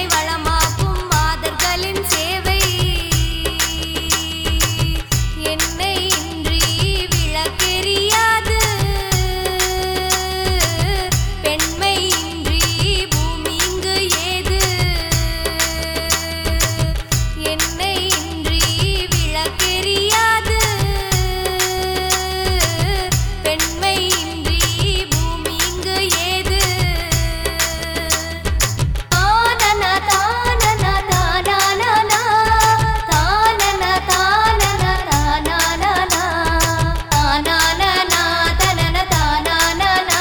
வளமாக்கும் மாதர்களின் சேவை என்னை இன்றி விளக்கெரியாது பெண்மை இன்றி பூமி இங்கு ஏது என்னை இன்றி விளக்கெரியாது பெண்மை இன்றி பூமி இங்கு ஏது தானன தானன தானனனா தானன தானன தானனனா தானனனா தனன தானனனா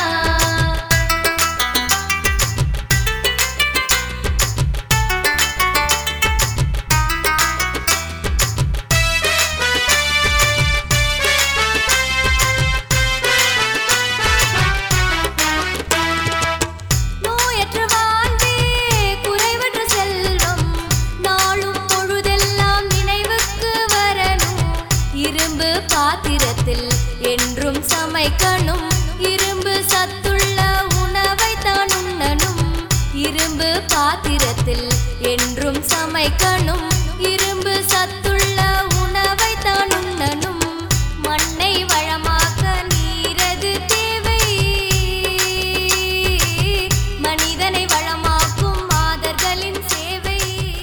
நோயற்ற வாழ்வே குறைவற்ற செல்வம் நாளும் பொழுதெல்லாம் நினைவுக்கு வரணும் இரும்பு பாத்திரத்தில் என்றும் சமைக்கணும் இரும்பு சத்துள்ள உணவை தான் உண்ணணும் இரும்பு பாத்திரத்தில் என்றும் சமைக்கணும் இரும்பு சத்துள்ள உணவை தான் உண்ணணும் மண்ணை வளமாக்க நீரது தேவை மனிதனை வளமாக்கும் மாதர்களின் சேவை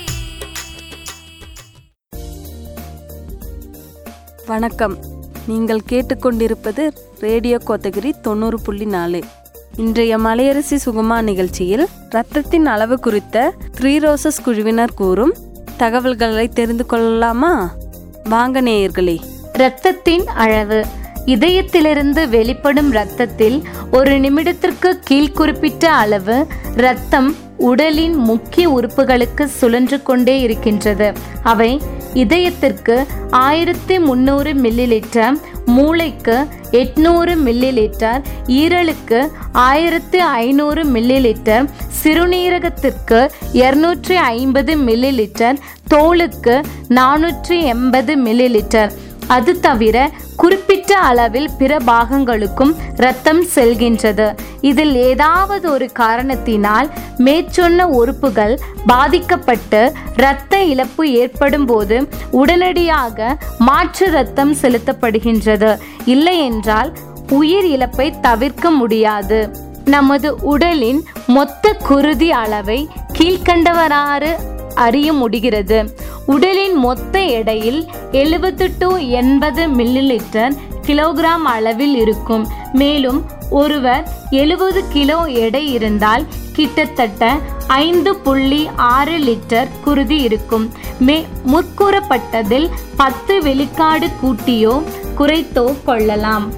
வணக்கம் நீங்கள் கேட்டுக்கொண்டிருப்பது ரேடியோ கோத்தகிரி தொண்ணூறு புள்ளி நாலு இன்றைய மலையரசி சுகுமா நிகழ்ச்சியில் இரத்தத்தின் அளவு குறித்த த்ரீ ரோசஸ் குழுவினர் கூறும் தகவல்களை தெரிந்து கொள்ளலாமா வாங்க நேயர்களே இரத்தத்தின் அளவு இதயத்திலிருந்து வெளிப்படும் இரத்தத்தில் ஒரு நிமிடத்திற்கு கீழ் குறிப்பிட்ட அளவு இரத்தம் உடலின் முக்கிய உறுப்புகளுக்கு சுழன்று கொண்டே இருக்கின்றது அவை இதயத்திற்கு ஆயிரத்தி முந்நூறு மில்லி லிட்டர் மூளைக்கு எட்நூறு மில்லி லிட்டர் ஈரலுக்கு ஆயிரத்தி ஐநூறு மில்லி லிட்டர் சிறுநீரகத்திற்கு இருநூற்றி ஐம்பது மில்லி லிட்டர் தோலுக்கு நானூற்றி எண்பது மில்லி லிட்டர் அது தவிர குறிப்பிட்ட அளவில் பிற பாகங்களுக்கும் இரத்தம் செல்கின்றது இதில் ஏதாவது ஒரு காரணத்தினால் மேற்சொன்ன உறுப்புகள் பாதிக்கப்பட்டு இரத்த இழப்பு ஏற்படும் போது உடனடியாக மாற்று இரத்தம் செலுத்தப்படுகின்றது இல்லை என்றால் உயிர் இழப்பை தவிர்க்க முடியாது நமது உடலின் மொத்த குருதி அளவை கீழ்கண்டவராறு அறிய முடிகிறது உடலின் மொத்த எடையில் எழுபது டு எண்பது மில்லிலிட்டர் கிலோகிராம் அளவில் இருக்கும் மேலும் ஒருவர் எழுபது கிலோ எடை இருந்தால் கிட்டத்தட்ட ஐந்து புள்ளி ஆறு லிட்டர் குருதி இருக்கும் மே முற்கூறப்பட்டதில் பத்து வெளிக்காடு கூட்டியோ குறைத்தோ கொள்ளலாம்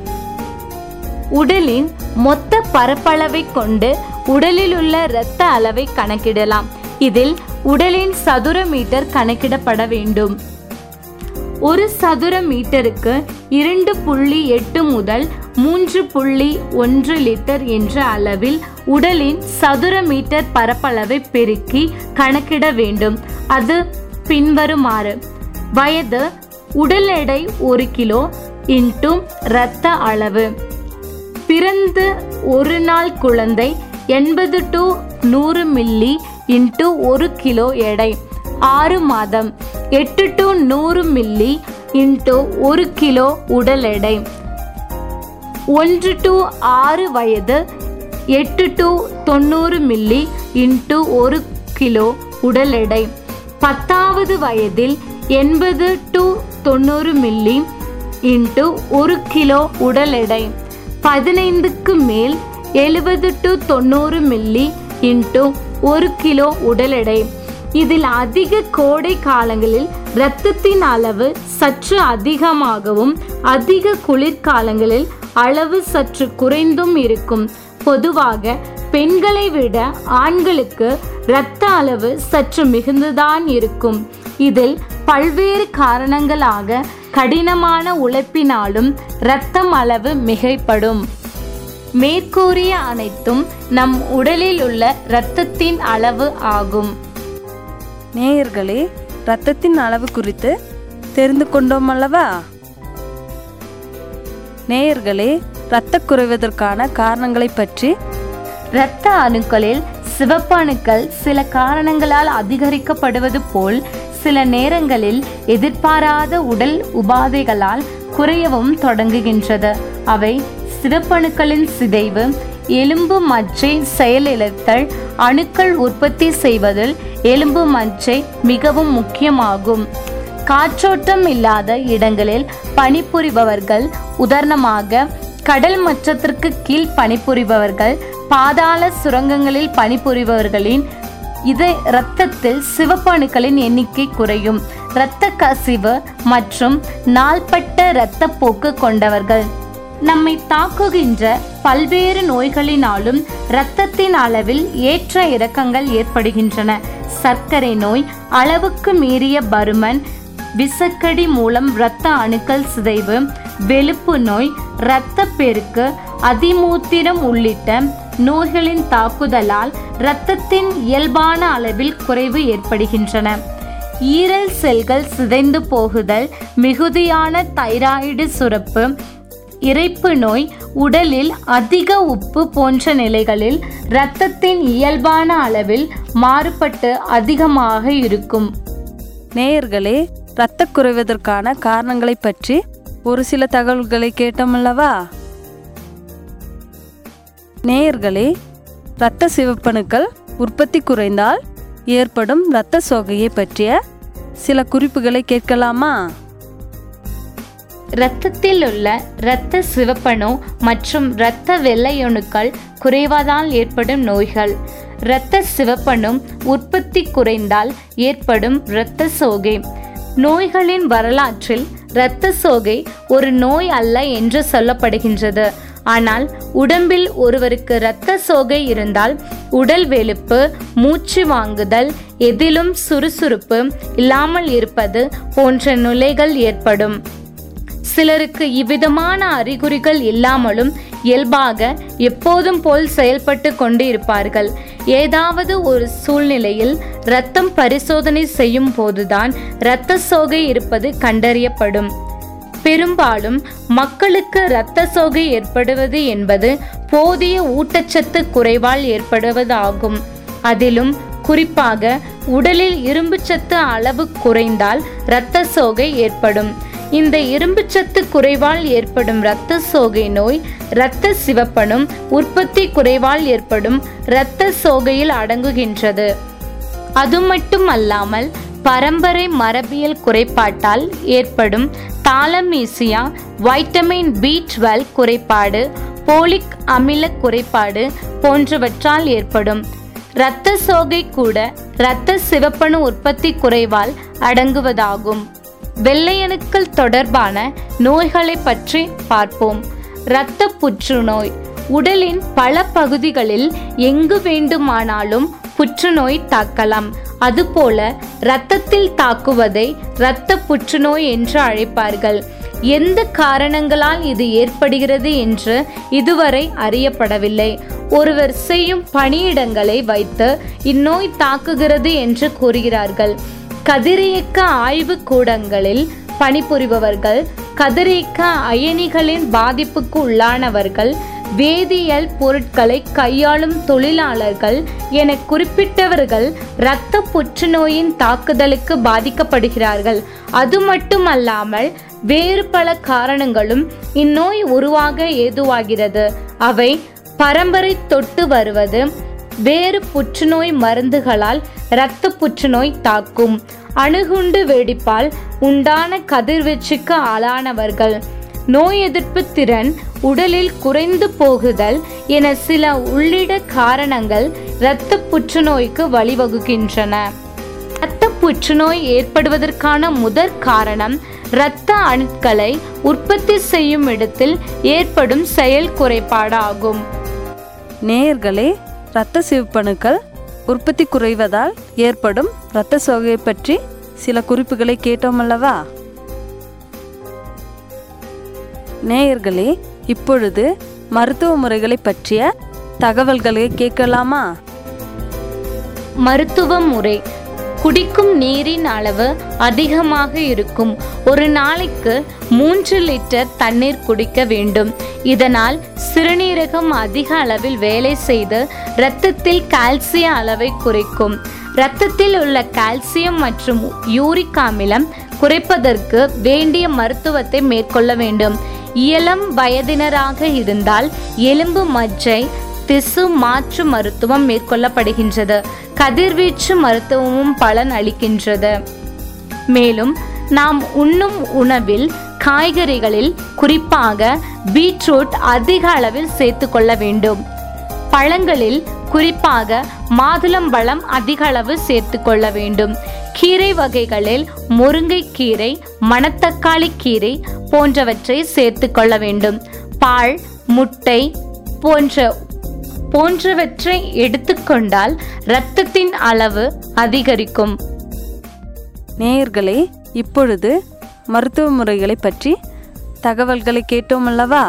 உடலின் மொத்த பரப்பளவை கொண்டு உடலில் உள்ள இரத்த அளவை கணக்கிடலாம் இதில் உடலின் சதுர மீட்டர் கணக்கிடப்பட வேண்டும் ஒரு சதுர மீட்டருக்கு இரண்டு புள்ளி எட்டு முதல் மூன்று புள்ளி ஒன்று லிட்டர் என்ற அளவில் உடலின் சதுர மீட்டர் பரப்பளவை பெருக்கி கணக்கிட வேண்டும் அது பின்வருமாறு வயது உடல் எடை ஒரு கிலோ இன்ட்டும் இரத்த அளவு பிறந்து ஒரு நாள் குழந்தை எண்பது டு நூறு மில்லி இன்ட்டு ஒரு கிலோ எடை ஆறு மாதம் எட்டு டு நூறு மில்லி இன்ட்டு ஒரு கிலோ உடல் எடை ஒன்று டு ஆறு வயது எட்டு டு தொண்ணூறு மில்லி இன்ட்டு ஒரு கிலோ உடல் எடை பத்தாவது வயதில் எண்பது டு தொண்ணூறு மில்லி இன்ட்டு ஒரு கிலோ உடல் எடை பதினைந்துக்கு மேல் எழுபது டு தொண்ணூறு மில்லி இன்ட்டு ஒரு கிலோ உடல் எடை இதில் அதிக கோடை காலங்களில் இரத்தத்தின் அளவு சற்று அதிகமாகவும் அதிக குளிர்காலங்களில் அளவு சற்று குறைந்தும் இருக்கும் பொதுவாக பெண்களை விட ஆண்களுக்கு இரத்த அளவு சற்று மிகுந்துதான் இருக்கும் இதில் பல்வேறு காரணங்களாக கடினமான உழைப்பினாலும் இரத்தம் அளவு மிகைப்படும் மேற்கூறிய அனைத்தும் நம் உடலில் உள்ள இரத்தத்தின் அளவு ஆகும் நேயர்களே இரத்தத்தின் அளவு குறித்து தெரிந்து கொண்டோம் அல்லவா நேயர்களே இரத்த குறைவதற்கான காரணங்களை பற்றி இரத்த அணுக்களில் சிவப்பணுக்கள் சில காரணங்களால் அதிகரிக்கப்படுவது போல் சில நேரங்களில் எதிர்பாராத உடல் உபாதைகளால் குறையவும் தொடங்குகின்றது அவை சிவப்பணுக்களின் சிதைவு எலும்பு மச்சை செயலிழத்தல் அணுக்கள் உற்பத்தி செய்வதில் எலும்பு மச்சை மிகவும் முக்கியமாகும் காற்றோட்டம் இல்லாத இடங்களில் பணிபுரிபவர்கள் உதாரணமாக கடல் மட்டத்திற்கு கீழ் பணிபுரிபவர்கள் பாதாள சுரங்கங்களில் பணிபுரிபவர்களின் இதை இரத்தத்தில் சிவப்பணுக்களின் எண்ணிக்கை குறையும் இரத்த கசிவு மற்றும் நாள்பட்ட இரத்தப்போக்கு கொண்டவர்கள் நம்மை தாக்குகின்ற பல்வேறு நோய்களினாலும் இரத்தத்தின் அளவில் ஏற்ற இறக்கங்கள் ஏற்படுகின்றன சர்க்கரை நோய் அளவுக்கு மீறிய பருமன் விசக்கடி மூலம் இரத்த அணுக்கள் சிதைவு வெளுப்பு நோய் இரத்தப்பெருக்கு அதிமூத்திரம் உள்ளிட்ட நோய்களின் தாக்குதலால் இரத்தத்தின் இயல்பான அளவில் குறைவு ஏற்படுகின்றன ஈரல் செல்கள் சிதைந்து போகுதல் மிகுதியான தைராய்டு சுரப்பு இரைப்பு நோய் உடலில் அதிக உப்பு போன்ற நிலைகளில் இரத்தத்தின் இயல்பான அளவில் மாறுபட்டு அதிகமாக இருக்கும் நேயர்களே இரத்த குறைவதற்கான காரணங்களை பற்றி ஒரு சில தகவல்களை கேட்டோமல்லவா நேயர்களே இரத்த சிவப்பணுக்கள் உற்பத்தி குறைந்தால் ஏற்படும் இரத்த சோகையை பற்றிய சில குறிப்புகளை கேட்கலாமா இரத்தத்தில் உள்ள இரத்த சிவப்பணு மற்றும் இரத்த வெள்ளையணுக்கள் குறைவதால் ஏற்படும் நோய்கள் இரத்த சிவப்பணு உற்பத்தி குறைந்தால் ஏற்படும் இரத்த சோகை நோய்களின் வரலாற்றில் இரத்த சோகை ஒரு நோய் அல்ல என்று சொல்லப்படுகின்றது ஆனால் உடம்பில் ஒருவருக்கு இரத்த சோகை இருந்தால் உடல் வெளுப்பு மூச்சு வாங்குதல் எதிலும் சுறுசுறுப்பு இல்லாமல் இருப்பது போன்ற நிலைகள் ஏற்படும் சிலருக்கு இவ்விதமான அறிகுறிகள் இல்லாமலும் இயல்பாக எப்போதும் போல் செயல்பட்டு கொண்டு இருப்பார்கள் ஏதாவது ஒரு சூழ்நிலையில் இரத்தம் பரிசோதனை செய்யும் போதுதான் இரத்த சோகை இருப்பது கண்டறியப்படும் பெரும்பாலும் மக்களுக்கு இரத்த சோகை ஏற்படுவது என்பது போதிய ஊட்டச்சத்து குறைவால் ஏற்படுவதாகும் அதிலும் குறிப்பாக உடலில் இரும்புச்சத்து அளவு குறைந்தால் இரத்த சோகை ஏற்படும் இந்த இரும்புச்சத்து குறைவால் ஏற்படும் இரத்த சோகை நோய் இரத்த சிவப்பணும் உற்பத்தி குறைவால் ஏற்படும் இரத்த சோகையில் அடங்குகின்றது அது மட்டும் அல்லாமல் பரம்பரை மரபியல் குறைபாட்டால் ஏற்படும் தாலமீசியா வைட்டமின் பி டுவெல் குறைபாடு போலிக் அமில குறைபாடு போன்றவற்றால் ஏற்படும் இரத்த சோகை கூட இரத்த சிவப்பணு உற்பத்தி குறைவால் அடங்குவதாகும் வெள்ளையணுக்கள் தொடர்பான நோய்களை பற்றி பார்ப்போம் இரத்த புற்றுநோய் உடலின் பல பகுதிகளில் எங்கு வேண்டுமானாலும் புற்றுநோய் தாக்கலாம் அதுபோல இரத்தத்தில் தாக்குவதை இரத்த புற்றுநோய் என்று அழைப்பார்கள் எந்த காரணங்களால் இது ஏற்படுகிறது என்று இதுவரை அறியப்படவில்லை ஒருவர் செய்யும் பணியிடங்களை வைத்து இந்நோய் தாக்குகிறது என்று கூறுகிறார்கள் கதிரியக்க ஆய்வு கூடங்களில் பணிபுரிபவர்கள் கதிரியக்க அயனிகளின் பாதிப்புக்கு உள்ளானவர்கள் வேதியியல் பொருட்களை கையாளும் தொழிலாளர்கள் என குறிப்பிட்டவர்கள் இரத்த புற்றுநோயின் தாக்குதலுக்கு பாதிக்கப்படுகிறார்கள் அது மட்டுமல்லாமல் வேறு பல காரணங்களும் இந்நோய் உருவாக ஏதுவாகிறது அவை பரம்பரை தொட்டு வருவது வேறு புற்றுநோய் மருந்துகளால் இரத்த புற்றுநோய் தாக்கும் அணுகுண்டு வெடிப்பால் உண்டான கதிர்வீச்சுக்கு ஆளானவர்கள் நோய் எதிர்ப்பு திறன் உடலில் குறைந்து போகுதல் என சில உள்ளிட காரணங்கள் இரத்த புற்றுநோய்க்கு வழிவகுக்கின்றன இரத்த புற்றுநோய் ஏற்படுவதற்கான முதற் காரணம் இரத்த அணுக்களை உற்பத்தி செய்யும் இடத்தில் ஏற்படும் செயல் குறைபாடாகும் நேயர்களே இரத்த சிவப்பணுக்கள் உற்பத்தி குறைவதால் ஏற்படும் இரத்த சோகையை பற்றி சில குறிப்புகளை கேட்டோமல்லவா நேயர்களே இப்பொழுது மருத்துவ முறைகளை பற்றிய தகவல்களை கேட்கலாமா மருத்துவ முறை குடிக்கும் நீரின் அளவு அதிகமாக இருக்கும் ஒரு நாளைக்கு மூன்று லிட்டர் தண்ணீர் குடிக்க வேண்டும் இதனால் சிறுநீரகம் அதிக அளவில் வேலை செய்து இரத்தத்தில் கால்சிய அளவை குறைக்கும் இரத்தத்தில் உள்ள கால்சியம் மற்றும் யூரிக் அமிலம் குறைப்பதற்கு வேண்டிய மருத்துவத்தை மேற்கொள்ள வேண்டும் இளம் வயதினராக இருந்தால் எலும்பு மஜ்ஜை திசு மாற்று மருத்துவம் மேற்கொள்ளப்படுகின்றது கதிர்வீச்சு மருத்துவமும் பலன் அளிக்கின்றது மேலும் நாம் உண்ணும் உணவில் காய்கறிகளில் குறிப்பாக பீட்ரூட் அதிக அளவில் சேர்த்துக்கொள்ள வேண்டும் பழங்களில் குறிப்பாக மாதுளம்பழம் அதிக அளவு சேர்த்துக்கொள்ள வேண்டும் கீரை வகைகளில் முருங்கைக்கீரை மணத்தக்காளி கீரை போன்றவற்றை சேர்த்துக்கொள்ள வேண்டும் பால் முட்டை போன்ற போன்றவற்றை எடுத்துக்கொண்டால் இரத்தத்தின் அளவு அதிகரிக்கும் நேயர்களே இப்பொழுது மருத்துவ முறைகளை பற்றி தகவல்களை கேட்டோம் அல்லவா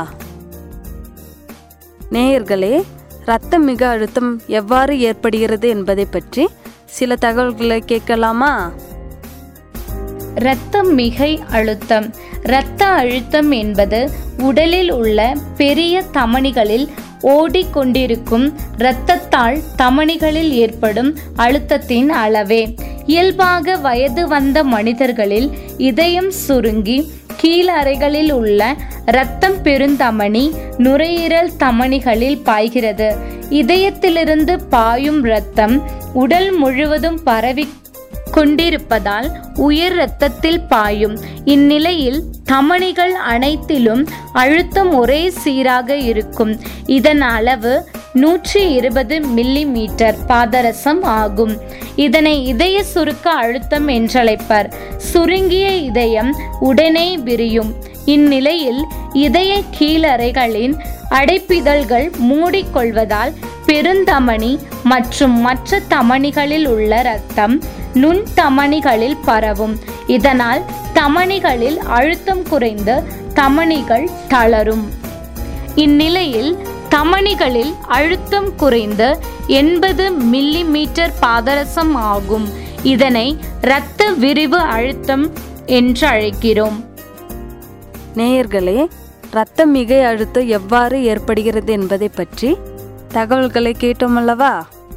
நேயர்களே இரத்த மிக அழுத்தம் எவ்வாறு ஏற்படுகிறது என்பதை பற்றி சில தகவல்களை கேட்கலாமா இரத்த மிகை அழுத்தம் இரத்த அழுத்தம் என்பது உடலில் உள்ள பெரிய தமனிகளில் ஓடிக்கொண்டிருக்கும் இரத்தத்தால் தமனிகளில் ஏற்படும் அழுத்தத்தின் அளவே இயல்பாக வயது வந்த மனிதர்களில் இதயம் சுருங்கி கீழறைகளில் உள்ள இரத்தம் பெருந்தமனி நுரையீரல் தமனிகளில் பாய்கிறது இதயத்திலிருந்து பாயும் இரத்தம் உடல் முழுவதும் பரவி கொண்டிருப்பதால் உயர் இரத்தத்தில் பாயும் இந்நிலையில் தமனிகள் அனைத்திலும் அழுத்தம் ஒரே சீராக இருக்கும் இதன் அளவு நூற்றி இருபது மில்லி மீட்டர் பாதரசம் ஆகும் இதனை இதய சுருக்க அழுத்தம் என்றழைப்பர் சுருங்கிய இதயம் உடனே விரியும் இந்நிலையில் இதய கீழறைகளின் அடைப்பிதழ்கள் மூடிக்கொள்வதால் பெருந்தமனி மற்றும் மற்ற தமனிகளில் உள்ள இரத்தம் நுண் தமனிகளில் பரவும் இதனால் தமனிகளில் அழுத்தம் குறைந்து தமனிகள் தளரும் இந்நிலையில் தமனிகளில் அழுத்தம் குறைந்து எண்பது மில்லி மீட்டர் பாதரசம் ஆகும் இதனை இரத்த விரிவு அழுத்தம் என்று அழைக்கிறோம் நேயர்களே இரத்த மிகை அழுத்தம் எவ்வாறு ஏற்படுகிறது என்பதை பற்றி தகவல்களை கேட்டோம் அல்லவா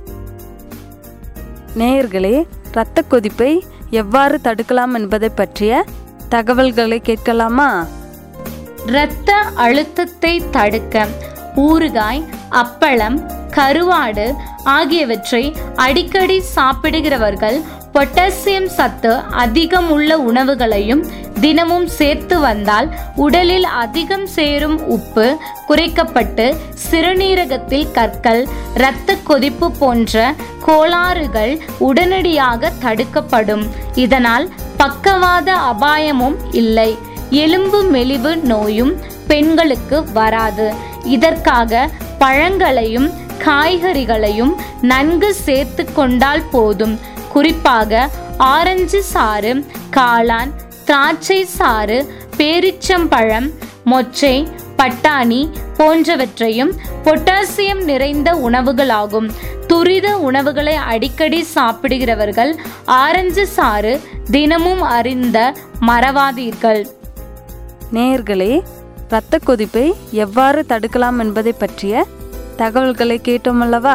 நேயர்களே இரத்த கொதிப்பை எவ்வாறு தடுக்கலாம் என்பதை பற்றிய தகவல்களை கேட்கலாமா இரத்த அழுத்தத்தை தடுக்க ஊறுகாய் அப்பளம் கருவாடு ஆகியவற்றை அடிக்கடி சாப்பிடுகிறவர்கள் பொட்டாசியம் சத்து அதிகம் உள்ள உணவுகளையும் தினமும் சேர்த்து வந்தால் உடலில் அதிகம் சேரும் உப்பு குறைக்கப்பட்டு சிறுநீரகத்தில் கற்கள் இரத்த கொதிப்பு போன்ற கோளாறுகள் உடனடியாக தடுக்கப்படும் இதனால் பக்கவாத அபாயமும் இல்லை எலும்பு மெலிவு நோயும் பெண்களுக்கு வராது இதற்காக பழங்களையும் காய்கறிகளையும் நன்கு சேர்த்து கொண்டால் போதும் குறிப்பாக ஆரஞ்சு சாறு காளான் திராட்சை சாறு பேரிச்சம்பழம் மொச்சை பட்டாணி போன்றவற்றையும் பொட்டாசியம் நிறைந்த உணவுகளாகும் துரித உணவுகளை அடிக்கடி சாப்பிடுகிறவர்கள் ஆரஞ்சு சாறு தினமும் அறிந்த மறவாதீர்கள் நேயர்களே இரத்த கொதிப்பை எவ்வாறு தடுக்கலாம் என்பதை பற்றிய தகவல்களை கேட்டோம் அல்லவா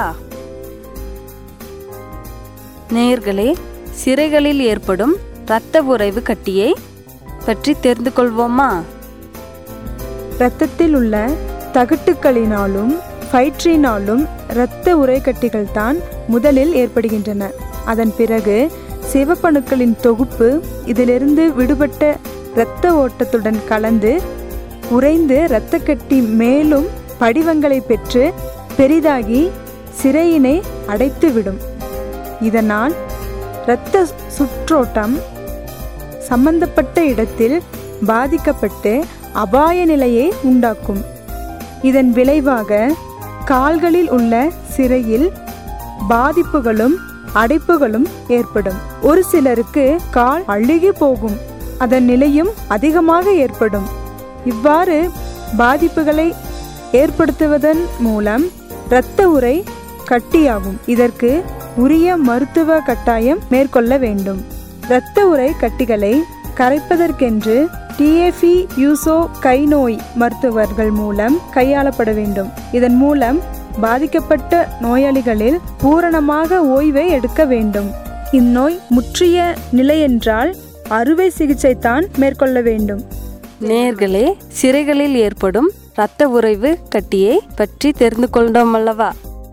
நேயர்களே சிறைகளில் ஏற்படும் இரத்த உறைவு கட்டியை பற்றி தெரிந்து கொள்வோமா இரத்தத்தில் உள்ள தகட்டுக்களினாலும் ஃபைட்ரினாலும் இரத்த உறைக்கட்டிகள் தான் முதலில் ஏற்படுகின்றன அதன் பிறகு சிவப்பணுக்களின் தொகுப்பு இதிலிருந்து விடுபட்ட இரத்த ஓட்டத்துடன் கலந்து உறைந்து இரத்தக்கட்டி மேலும் படிவங்களை பெற்று பெரிதாகி சிறையினை அடைத்துவிடும் இதனால் இரத்த சுற்றோட்டம் சம்பந்தப்பட்ட இடத்தில் பாதிக்கப்பட்டு அபாய நிலையை உண்டாக்கும் இதன் விளைவாக கால்களில் உள்ள சிறையில் பாதிப்புகளும் அடைப்புகளும் ஏற்படும் ஒரு சிலருக்கு கால் அழுகி போகும் அதன் நிலையும் அதிகமாக ஏற்படும் இவ்வாறு பாதிப்புகளை ஏற்படுத்துவதன் மூலம் இரத்த உறை கட்டியாகும் இதற்கு உரிய மருத்துவ கட்டாயம் மேற்கொள்ள வேண்டும் இரத்த உறை கட்டிகளை கரைப்பதற்கென்று டிஏஃபி யூசோ கை நோய் மருத்துவர்கள் மூலம் கையாளப்பட வேண்டும் இதன் மூலம் பாதிக்கப்பட்ட நோயாளிகளில் பூரணமாக ஓய்வை எடுக்க வேண்டும் இந்நோய் முற்றிய நிலை என்றால் அறுவை சிகிச்சை தான் மேற்கொள்ள வேண்டும் நேர்களே சிறைகளில் ஏற்படும் இரத்த உறைவு கட்டியை பற்றி தெரிந்து கொண்டோம் அல்லவா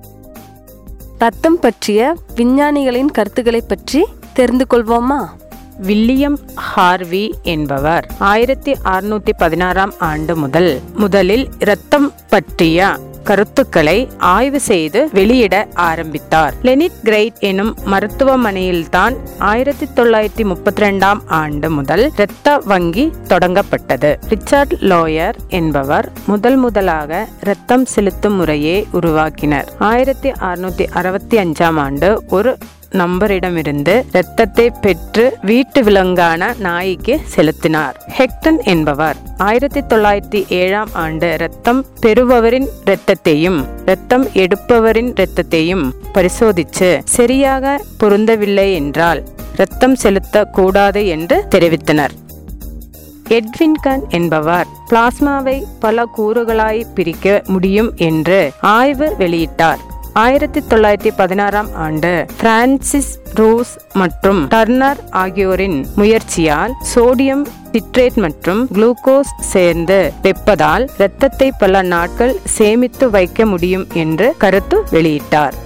ரத்தம் பற்றிய விஞ்ஞானிகளின் கருத்துக்களை பற்றி தெரிந்து கொள்வோமா வில்லியம் ஹார்வி என்பவர் ஆயிரத்தி அறுநூத்தி பதினாறாம் ஆண்டு முதல் முதலில் இரத்தம் பற்றிய கருத்துக்களை ஆய்வு செய்து வெளியிட ஆரம்பித்தார் லெனிட் கிரைட் எனும் மருத்துவமனையில்தான் ஆயிரத்தி தொள்ளாயிரத்தி முப்பத்தி ரெண்டாம் ஆண்டு முதல் இரத்த வங்கி தொடங்கப்பட்டது ரிச்சர்ட் லோயர் என்பவர் முதல் முதலாக இரத்தம் செலுத்தும் முறையை உருவாக்கினர் ஆயிரத்தி அறுநூத்தி அறுபத்தி அஞ்சாம் ஆண்டு ஒரு நம்பரிடமிருந்து இரத்தத்தை பெற்று வீட்டு விலங்கான நாய்க்கு செலுத்தினார் ஹெக்டன் என்பவர் ஆயிரத்தி தொள்ளாயிரத்தி ஏழாம் ஆண்டு இரத்தம் பெறுபவரின் இரத்தத்தையும் இரத்தம் எடுப்பவரின் இரத்தத்தையும் பரிசோதித்து சரியாக பொருந்தவில்லை என்றால் இரத்தம் செலுத்த கூடாது என்று தெரிவித்தனர் எட்வின்கன் என்பவர் பிளாஸ்மாவை பல கூறுகளாய் பிரிக்க முடியும் என்று ஆய்வு வெளியிட்டார் ஆயிரத்தி தொள்ளாயிரத்தி பதினாறாம் ஆண்டு பிரான்சிஸ் ரோஸ் மற்றும் டர்னர் ஆகியோரின் முயற்சியால் சோடியம் சிட்ரேட் மற்றும் குளுக்கோஸ் சேர்ந்து வெப்பதால் இரத்தத்தை பல நாட்கள் சேமித்து வைக்க முடியும் என்று கருத்து வெளியிட்டார்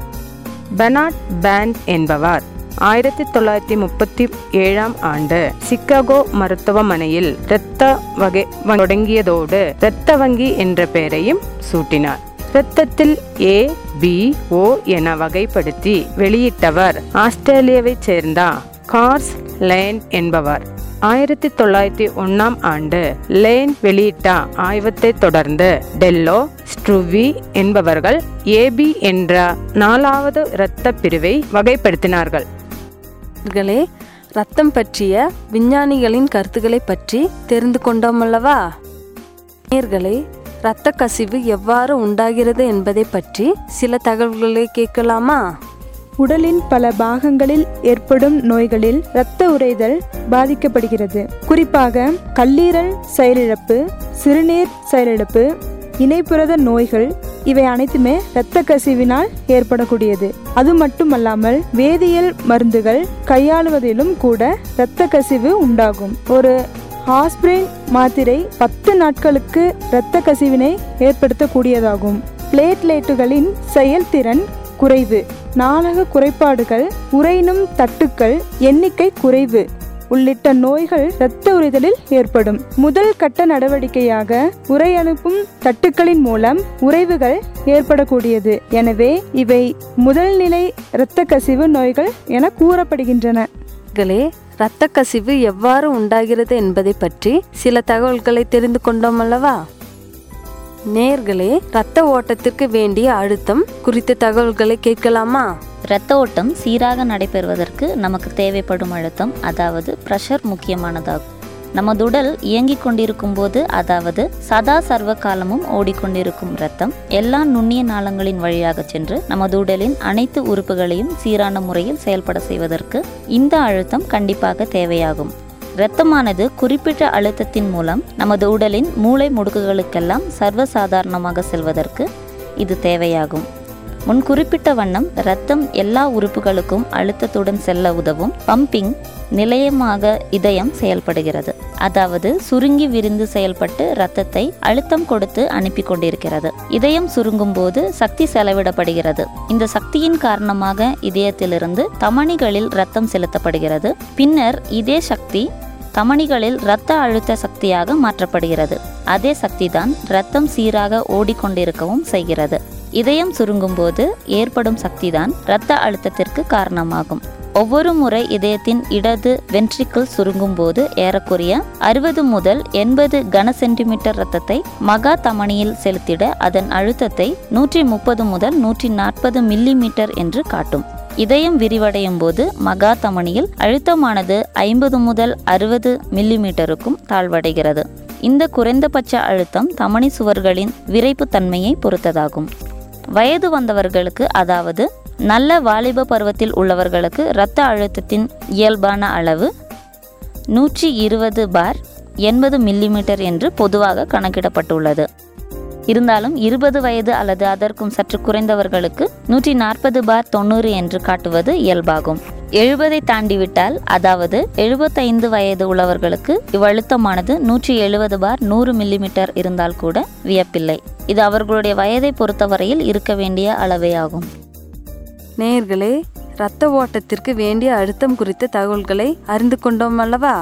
பெனாட் பேண்ட் என்பவர் ஆயிரத்தி தொள்ளாயிரத்தி முப்பத்தி ஏழாம் ஆண்டு சிக்காகோ மருத்துவமனையில் இரத்த வகை தொடங்கியதோடு இரத்த வங்கி என்ற பெயரையும் சூட்டினார் இரத்தத்தில் ஏ பி ஓ என வகைப்படுத்தி வெளியிட்டவர் ஆஸ்திரேலியாவைச் சேர்ந்த கார்ஸ் லேன் என்பவர் ஆயிரத்தி தொள்ளாயிரத்தி ஒன்னாம் ஆண்டு லேன் வெளியிட்ட ஆய்வத்தை தொடர்ந்து டெல்லோ ஸ்ட்ருவி என்பவர்கள் ஏபி என்ற நாலாவது இரத்த பிரிவை வகைப்படுத்தினார்கள் நேயர்களே ரத்தம் பற்றிய விஞ்ஞானிகளின் கருத்துக்களை பற்றி தெரிந்து கொண்டோம் அல்லவா நேயர்களே இரத்த கசிவு எவ்வாறு உண்டாகிறது என்பதை பற்றி சில தகவல்களை கேட்கலாமா உடலின் பல பாகங்களில் ஏற்படும் நோய்களில் இரத்த உறைதல் பாதிக்கப்படுகிறது குறிப்பாக கல்லீரல் செயலிழப்பு சிறுநீர் செயலிழப்பு இணைப்புரத நோய்கள் இவை அனைத்துமே இரத்த கசிவினால் ஏற்படக்கூடியது அது மட்டுமல்லாமல் வேதியியல் மருந்துகள் கையாளுவதிலும் கூட இரத்த கசிவு உண்டாகும் ஒரு ஹாஸ்பிரின் மாத்திரை பத்து நாட்களுக்கு இரத்த கசிவினை ஏற்படுத்தக்கூடியதாகும் பிளேட்லேட்டுகளின் செயல்திறன் குறைவு நாளக குறைபாடுகள் உறையினும் தட்டுக்கள் எண்ணிக்கை குறைவு உள்ளிட்ட நோய்கள் இரத்த உறைதலில் ஏற்படும் முதல் கட்ட நடவடிக்கையாக உறை அனுப்பும் தட்டுக்களின் மூலம் உறைவுகள் ஏற்படக்கூடியது எனவே இவை முதல்நிலை இரத்த கசிவு நோய்கள் என கூறப்படுகின்றன நேயர்களே இரத்த கசிவு எவ்வாறு உண்டாகிறது என்பதை பற்றி சில தகவல்களை தெரிந்து கொண்டோம் அல்லவா நேர்களே இரத்த ஓட்டத்திற்கு வேண்டிய அழுத்தம் குறித்த தகவல்களை கேட்கலாமா இரத்த ஓட்டம் சீராக நடைபெறுவதற்கு நமக்கு தேவைப்படும் அழுத்தம் அதாவது ப்ரெஷர் முக்கியமானதாகும் நமது உடல் இயங்கிக் கொண்டிருக்கும் போது அதாவது சதா சர்வ காலமும் ஓடிக்கொண்டிருக்கும் இரத்தம் எல்லா நுண்ணிய நாளங்களின் வழியாக சென்று நமது உடலின் அனைத்து உறுப்புகளையும் சீரான முறையில் செயல்பட செய்வதற்கு இந்த அழுத்தம் கண்டிப்பாக தேவையாகும் இரத்தமானது குறிப்பிட்ட அழுத்தத்தின் மூலம் நமது உடலின் மூளை முடுக்குகளுக்கெல்லாம் சர்வசாதாரணமாக செல்வதற்கு இது தேவையாகும் முன் குறிப்பிட்ட வண்ணம் இரத்தம் எல்லா உறுப்புகளுக்கும் அழுத்தத்துடன் செல்ல உதவும் பம்பிங் நிலையமாக இதயம் செயல்படுகிறது அதாவது சுருங்கி விரிந்து செயல்பட்டு இரத்தத்தை அழுத்தம் கொடுத்து அனுப்பி கொண்டிருக்கிறது இதயம் சுருங்கும் போது சக்தி செலவிடப்படுகிறது இந்த சக்தியின் காரணமாக இதயத்திலிருந்து தமனிகளில் இரத்தம் செலுத்தப்படுகிறது பின்னர் இதே சக்தி தமனிகளில் இரத்த அழுத்த சக்தியாக மாற்றப்படுகிறது அதே சக்திதான் இரத்தம் சீராக ஓடிக்கொண்டிருக்கவும் செய்கிறது இதயம் சுருங்கும் போது ஏற்படும் சக்திதான் இரத்த அழுத்தத்திற்கு காரணமாகும் ஒவ்வொரு முறை இதயத்தின் இடது வென்ட்ரிக்கிள் சுருங்கும் போது ஏறக்குறைய அறுபது முதல் எண்பது கன சென்டிமீட்டர் இரத்தத்தை மகா தமனியில் செலுத்திட அதன் அழுத்தத்தை நூற்றி முப்பது முதல் நூற்றி நாற்பது மில்லி மீட்டர் என்று காட்டும் இதயம் விரிவடையும் போது மகா தமனியில் அழுத்தமானது ஐம்பது முதல் அறுபது மில்லிமீட்டருக்கும் தாழ்வடைகிறது இந்த குறைந்தபட்ச அழுத்தம் தமனி சுவர்களின் விரைப்பு தன்மையை பொறுத்ததாகும் வயது வந்தவர்களுக்கு அதாவது நல்ல வாலிப பருவத்தில் உள்ளவர்களுக்கு இரத்த அழுத்தத்தின் இயல்பான அளவு நூற்றி இருபது பார் எண்பது மில்லிமீட்டர் என்று பொதுவாக கணக்கிடப்பட்டுள்ளது இருந்தாலும் இருபது வயது அல்லது அதற்கும் சற்று குறைந்தவர்களுக்கு நூற்றி நாற்பது பார் தொண்ணூறு என்று காட்டுவது இயல்பாகும் எழுபதை தாண்டிவிட்டால் அதாவது எழுபத்தைந்து வயது உள்ளவர்களுக்கு இவ்வழுத்தமானது நூற்றி எழுபது பார் நூறு மில்லிமீட்டர் இருந்தால் கூட வியப்பில்லை இது அவர்களுடைய வயதை பொறுத்தவரையில் இருக்க வேண்டிய அளவே ஆகும் நேயர்களே இரத்த ஓட்டத்திற்கு வேண்டிய அழுத்தம் குறித்த தகவல்களை அறிந்து கொண்டோம் அல்லவா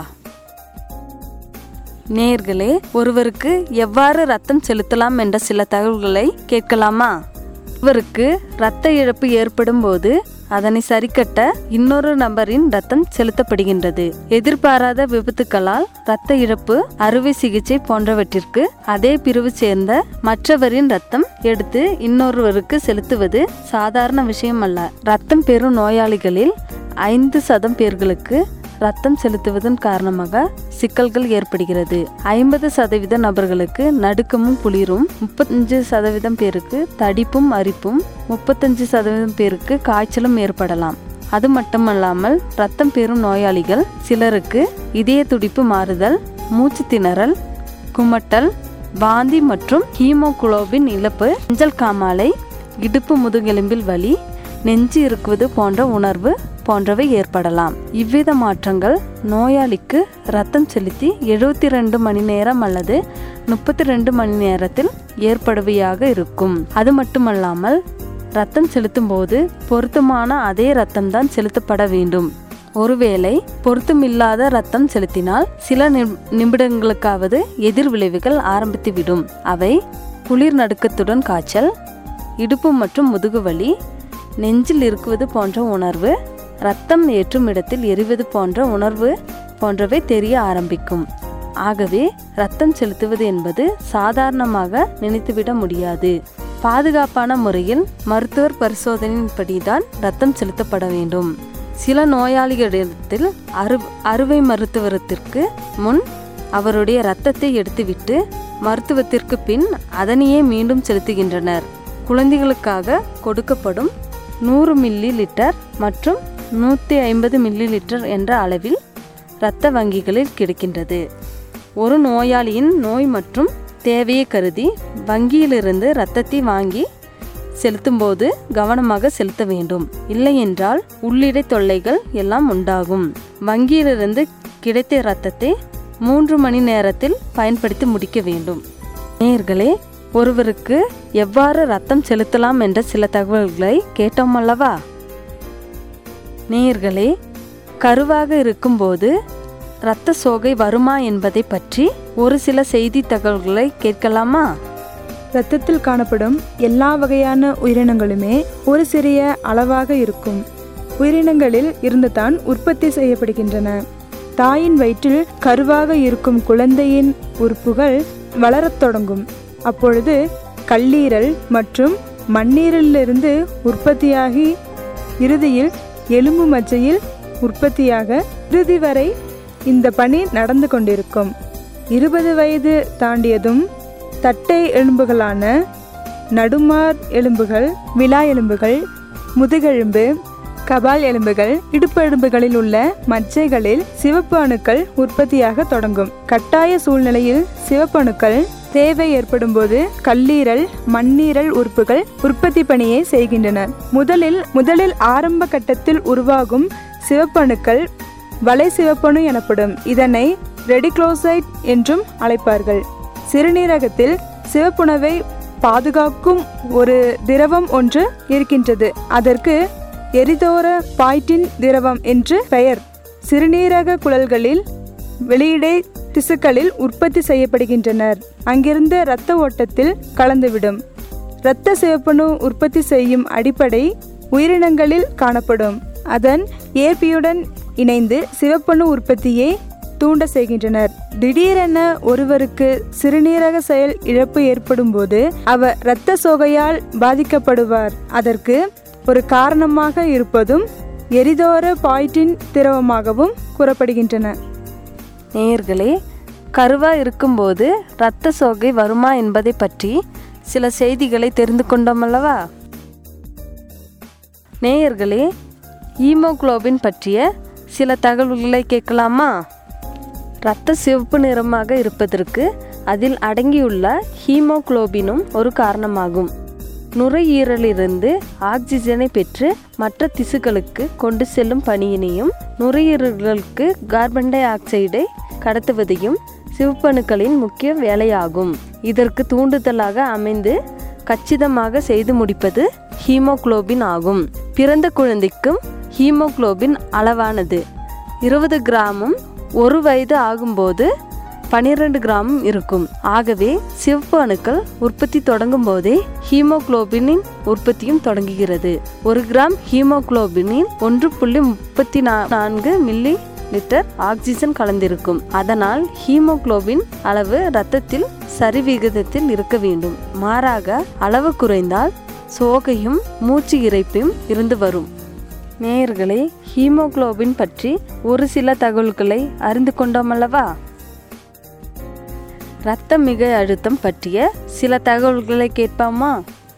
நேயர்களே ஒருவருக்கு எவ்வாறு ரத்தம் செலுத்தலாம் என்ற சில தகவல்களை கேட்கலாமா இவருக்கு இரத்த இழப்பு ஏற்படும் போது அதனை சரிக்கட்ட இன்னொரு நபரின் ரத்தம் செலுத்தப்படுகின்றது எதிர்பாராத விபத்துக்களால் இரத்த இழப்பு அறுவை சிகிச்சை போன்றவற்றிற்கு அதே பிரிவு சேர்ந்த மற்றவரின் ரத்தம் எடுத்து இன்னொருவருக்கு செலுத்துவது சாதாரண விஷயம் அல்ல ரத்தம் பெறும் நோயாளிகளில் ஐந்து சதம் பேர்களுக்கு ரத்தம் செலுத்துவதன் காரணமாக சிக்கல்கள் ஏற்படுகிறது ஐம்பது சதவீத நபர்களுக்கு நடுக்கமும் குளிரும் முப்பத்தஞ்சு சதவீதம் பேருக்கு தடிப்பும் அரிப்பும் முப்பத்தஞ்சு சதவீதம் பேருக்கு காய்ச்சலும் ஏற்படலாம் அது மட்டுமல்லாமல் ரத்தம் பெறும் நோயாளிகள் சிலருக்கு இதய துடிப்பு மாறுதல் மூச்சு திணறல் குமட்டல் வாந்தி மற்றும் ஹீமோகுளோபின் இழப்பு மஞ்சள் காமாலை இடுப்பு முதுகெலும்பில் வலி நெஞ்சு இருக்குவது போன்ற உணர்வு போன்றவை ஏற்படலாம் இவ்வித மாற்றங்கள் நோயாளிக்கு ரத்தம் செலுத்தி எழுபத்தி ரெண்டு மணி நேரம் அல்லது முப்பத்தி ரெண்டு மணி நேரத்தில் ஏற்படுவையாக இருக்கும் அது மட்டுமல்லாமல் ரத்தம் செலுத்தும் போது பொருத்தமான அதே ரத்தம் தான் செலுத்தப்பட வேண்டும் ஒருவேளை பொருத்தமில்லாத ரத்தம் செலுத்தினால் சில நிம்- நிமிடங்களுக்காவது எதிர் விளைவுகள் ஆரம்பித்துவிடும் அவை குளிர் நடுக்கத்துடன் காய்ச்சல் இடுப்பு மற்றும் முதுகுவலி நெஞ்சில் இருக்குவது போன்ற உணர்வு ரத்தம் ஏற்றும் இடத்தில் எரிவது போன்ற உணர்வு போன்றவை தெரிய ஆரம்பிக்கும் ஆகவே ரத்தம் செலுத்துவது என்பது சாதாரணமாக நினைத்துவிட முடியாது பாதுகாப்பான முறையில் மருத்துவர் பரிசோதனையின்படிதான் ரத்தம் செலுத்தப்பட வேண்டும் சில நோயாளிகளிடத்தில் அறு அறுவை மருத்துவத்திற்கு முன் அவருடைய இரத்தத்தை எடுத்துவிட்டு மருத்துவத்திற்கு பின் அதனையே மீண்டும் செலுத்துகின்றனர் குழந்தைகளுக்காக கொடுக்கப்படும் நூறு மில்லி லிட்டர் மற்றும் நூற்றி ஐம்பது மில்லி லிட்டர் என்ற அளவில் இரத்த வங்கிகளில் கிடைக்கின்றது ஒரு நோயாளியின் நோய் மற்றும் தேவையை கருதி வங்கியிலிருந்து இரத்தத்தை வாங்கி செலுத்தும்போது கவனமாக செலுத்த வேண்டும் இல்லையென்றால் உள்ளிடை தொல்லைகள் எல்லாம் உண்டாகும் வங்கியிலிருந்து கிடைத்த இரத்தத்தை மூன்று மணி நேரத்தில் பயன்படுத்தி முடிக்க வேண்டும் நேயர்களே ஒருவருக்கு எவ்வாறு ரத்தம் செலுத்தலாம் என்ற சில தகவல்களை கேட்டோம் அல்லவா நேயர்களே கருவாக இருக்கும்போது இரத்த சோகை வருமா என்பதை பற்றி ஒரு சில செய்தி தகவல்களை கேட்கலாமா இரத்தத்தில் காணப்படும் எல்லா வகையான உயிரினங்களுமே ஒரு சிறிய அளவாக இருக்கும் உயிரினங்களில் இருந்து தான் உற்பத்தி செய்யப்படுகின்றன தாயின் வயிற்றில் கருவாக இருக்கும் குழந்தையின் உறுப்புகள் வளரத் தொடங்கும் அப்பொழுது கல்லீரல் மற்றும் மண்ணீரலிலிருந்து உற்பத்தியாகி இறுதியில் எலும்பு மஜ்ஜையில் உற்பத்தியாக இறுதி வரை இந்த பணி நடந்து கொண்டிருக்கும் இருபது வயது தாண்டியதும் தட்டை எலும்புகளான நடுமார் எலும்புகள் விலா எலும்புகள் முதுகெலும்பு கபால் எலும்புகள் இடுப்பு எலும்புகளில் உள்ள மஜ்ஜைகளில் சிவப்பு அணுக்கள் உற்பத்தியாக தொடங்கும் கட்டாய சூழ்நிலையில் சிவப்பு அணுக்கள் தேவை ஏற்படும் போது கல்லீரல் மண்ணீரல் உறுப்புகள் உற்பத்தி பணியை செய்கின்றன முதலில் முதலில் ஆரம்ப கட்டத்தில் உருவாகும் சிவப்பணுக்கள் வலை சிவப்பணு எனப்படும் இதனை ரெடிக்ளோசைட் என்றும் அழைப்பார்கள் சிறுநீரகத்தில் சிவப்புணவை பாதுகாக்கும் ஒரு திரவம் ஒன்று இருக்கின்றது அதற்கு எரிதோர பாய்டின் திரவம் என்று பெயர் சிறுநீரக குழல்களில் வெளியிடை திசுக்களில் உற்பத்தி செய்யப்படுகின்றனர் அங்கிருந்து இரத்த ஓட்டத்தில் கலந்துவிடும் இரத்த சிவப்பணு உற்பத்தி செய்யும் அடிப்படை உயிரினங்களில் காணப்படும் அதன் ஏற்பியுடன் இணைந்து சிவப்பணு உற்பத்தியை தூண்ட செய்கின்றனர் திடீரென ஒருவருக்கு சிறுநீரக செயல் இழப்பு ஏற்படும் போது அவர் இரத்த சோகையால் பாதிக்கப்படுவார் அதற்கு ஒரு காரணமாக இருப்பதும் எரிதோர பாய்டின் திரவமாகவும் கூறப்படுகின்றன நேயர்களே கருவா இருக்கும்போது இரத்த சோகை வருமா என்பதை பற்றி சில செய்திகளை தெரிந்து கொண்டோம் அல்லவா நேயர்களே ஹீமோகுளோபின் பற்றிய சில தகவல்களை கேட்கலாமா இரத்த சிவப்பு நிறமாக இருப்பதற்கு அதில் அடங்கியுள்ள ஹீமோகுளோபினும் ஒரு காரணமாகும் நுரையீரலிலிருந்து ஆக்சிஜனை பெற்று மற்ற திசுக்களுக்கு கொண்டு செல்லும் பணியினையும் நுரையீரல்களுக்கு கார்பன் டை ஆக்சைடை கடத்துவதையும் சிவப்பணுக்களின் முக்கிய வேலையாகும் இதற்கு தூண்டுதலாக அமைந்து கச்சிதமாக செய்து முடிப்பது ஹீமோகுளோபின் ஆகும் பிறந்த குழந்தைக்கும் ஹீமோகுளோபின் அளவானது இருபது கிராமும் ஒரு வயது ஆகும்போது பனிரெண்டு கிராமும் இருக்கும் ஆகவே சிவப்பு அணுக்கள் உற்பத்தி தொடங்கும் போதே ஹீமோகுளோபினின் உற்பத்தியும் தொடங்குகிறது ஒரு கிராம் ஹீமோகுளோபினில் ஒன்று புள்ளி முப்பத்தி நான்கு மில்லி லிட்டர் ஆக்சிஜன் கலந்திருக்கும் அதனால் ஹீமோகுளோபின் அளவு இரத்தத்தில் சரிவிகிதத்தில் இருக்க வேண்டும் மாறாக அளவு குறைந்தால் சோகையும் மூச்சு இறைப்பும் இருந்து வரும் நேயர்களே ஹீமோகுளோபின் பற்றி ஒரு சில தகவல்களை அறிந்து கொண்டோம் அல்லவா இரத்த மிக அழுத்தம் பற்றிய சில தகவல்களை கேட்பாமா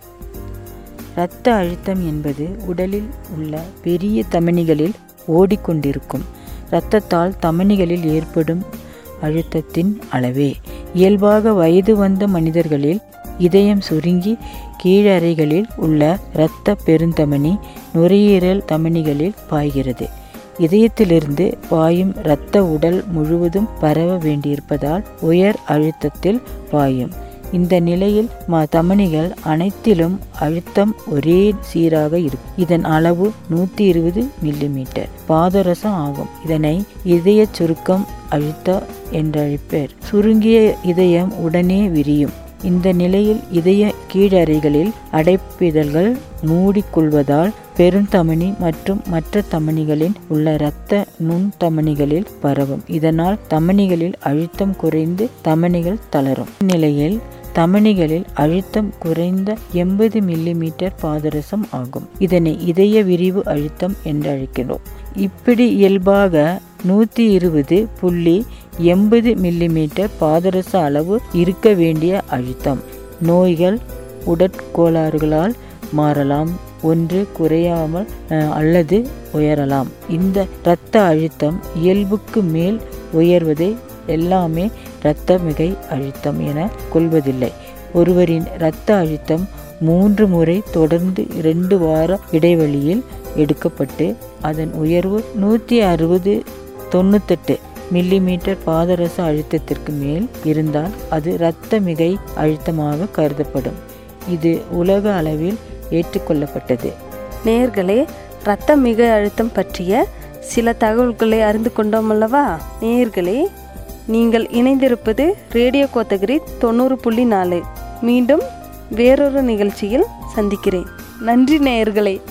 இரத்த அழுத்தம் என்பது உடலில் உள்ள பெரிய தமனிகளில் ஓடிக்கொண்டிருக்கும் இரத்தத்தால் தமனிகளில் ஏற்படும் அழுத்தத்தின் அளவே இயல்பாக வயது வந்த மனிதர்களில் இதயம் சுருங்கி கீழறைகளில் உள்ள இரத்த பெருந்தமனி நுரையீரல் தமனிகளில் பாய்கிறது இதயத்திலிருந்து பாயும் இரத்த உடல் முழுவதும் பரவ வேண்டியிருப்பதால் உயர் அழுத்தத்தில் பாயும் இந்த நிலையில் ம தமனிகள் அனைத்திலும் அழுத்தம் ஒரே சீராக இருக்கும் இதன் அளவு நூற்றி இருபது மில்லிமீட்டர் பாதரசம் ஆகும் இதனை இதய சுருக்கம் அழுத்த என்றழைப்பர் சுருங்கிய இதயம் உடனே விரியும் இந்த நிலையில் இதய கீழறைகளில் அடைப்பிதழ்கள் மூடிக்கொள்வதால் பெருந்தமனி மற்றும் மற்ற தமனிகளில் உள்ள இரத்த நுண்தமனிகளில் பரவும் இதனால் தமனிகளில் அழுத்தம் குறைந்து தமனிகள் தளரும் நிலையில் தமனிகளில் அழுத்தம் குறைந்த எண்பது மில்லிமீட்டர் பாதரசம் ஆகும் இதனை இதய விரிவு அழுத்தம் என்று அழைக்கிறோம் இப்படி இயல்பாக நூற்றி இருபது புள்ளி எண்பது மில்லிமீட்டர் பாதரச அளவு இருக்க வேண்டிய அழுத்தம் நோய்கள் உடற்கோளாறுகளால் மாறலாம் ஒன்று குறையாமல் அஹ், அல்லது உயரலாம் இந்த இரத்த அழுத்தம் இயல்புக்கு மேல் உயர்வதை எல்லாமே இரத்த மிகை அழுத்தம் என கொள்வதில்லை ஒருவரின் இரத்த அழுத்தம் மூன்று முறை தொடர்ந்து இரண்டு வார இடைவெளியில் எடுக்கப்பட்டு அதன் உயர்வு நூற்றி அறுபது தொண்ணூத்தெட்டு மில்லிமீட்டர் பாதரச அழுத்தத்திற்கு மேல் இருந்தால் அது இரத்த மிகை அழுத்தமாக கருதப்படும் இது உலக அளவில் ஏற்றுக்கொள்ளப்பட்டது நேயர்களே இரத்த மிக அழுத்தம் பற்றிய சில தகவல்களை அறிந்து கொண்டோம் அல்லவா நேயர்களே நீங்கள் இணைந்திருப்பது ரேடியோ கோத்தகிரி தொண்ணூறு புள்ளி நாலு மீண்டும் வேறொரு நிகழ்ச்சியில் சந்திக்கிறேன் நன்றி நேயர்களே